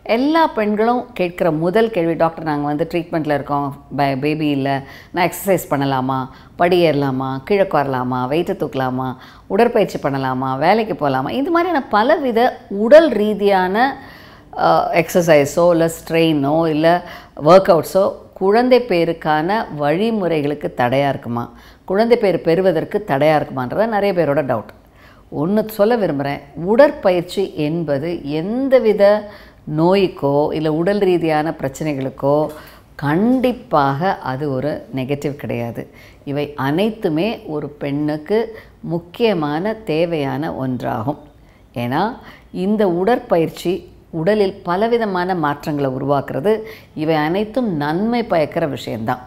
எல்லா பெண்களும் கேட்குற முதல் கேள்வி டாக்டர் நாங்கள் வந்து ட்ரீட்மெண்ட்டில் இருக்கோம் ப பேபி இல்லை நான் எக்ஸசைஸ் பண்ணலாமா படி ஏறலாமா கீழே வரலாமா வெயிட்டு தூக்கலாமா உடற்பயிற்சி பண்ணலாமா வேலைக்கு போகலாமா இது மாதிரியான பலவித உடல் ரீதியான எக்ஸசைஸோ இல்லை ஸ்ட்ரெயினோ இல்லை ஒர்க் அவுட்ஸோ குழந்தை பேருக்கான வழிமுறைகளுக்கு தடையாக இருக்குமா குழந்தை பேர் பெறுவதற்கு தடையாக இருக்குமான்றத நிறைய பேரோட டவுட் ஒன்று சொல்ல விரும்புகிறேன் உடற்பயிற்சி என்பது எந்தவித நோய்க்கோ இல்லை உடல் ரீதியான பிரச்சனைகளுக்கோ கண்டிப்பாக அது ஒரு நெகட்டிவ் கிடையாது இவை அனைத்துமே ஒரு பெண்ணுக்கு முக்கியமான தேவையான ஒன்றாகும் ஏன்னா இந்த உடற்பயிற்சி உடலில் பலவிதமான மாற்றங்களை உருவாக்குறது இவை அனைத்தும் நன்மை பயக்கிற விஷயந்தான்